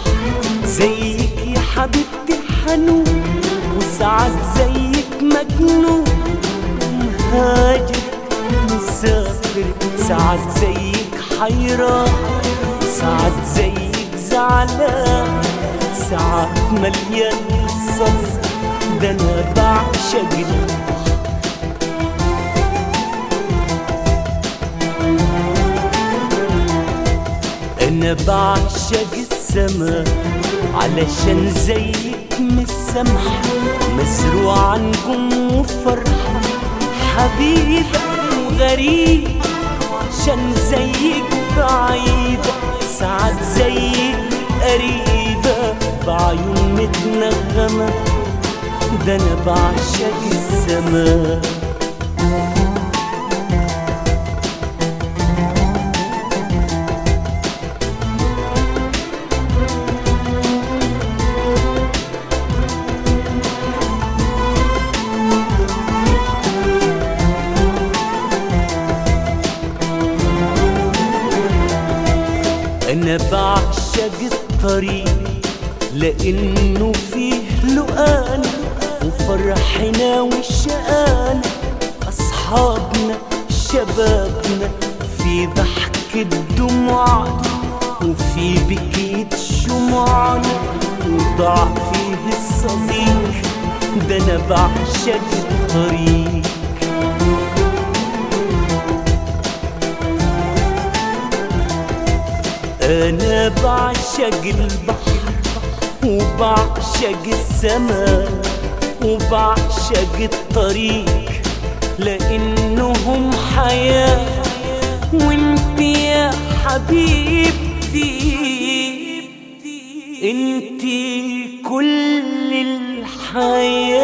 زيك يا حبيبتي حنون وسعد زيك مجنون مهاجر مسافر سعد زيك حيران سعد زيك زعلان ساعات مليان صف ده انا بعشق البحر انا بعشق السما علشان زيك مسامحة مزروعة نجوم وفرحة حبيبة وغريب عشان زيك بعيدة ساعات زيك قريبة بعيون متنغمة ده انا بعشق السما انا بعشق الطريق لانه فيه لقانا وفرحنا وشقانا اصحابنا شبابنا في ضحك دموعنا وفي بكيت شموعنا وضاع فيه الصديق ده انا بعشق الطريق أنا بعشق البحر وبعشق السماء وبعشق الطريق لأنهم حياة وانت يا حبيبتي انت كل الحياه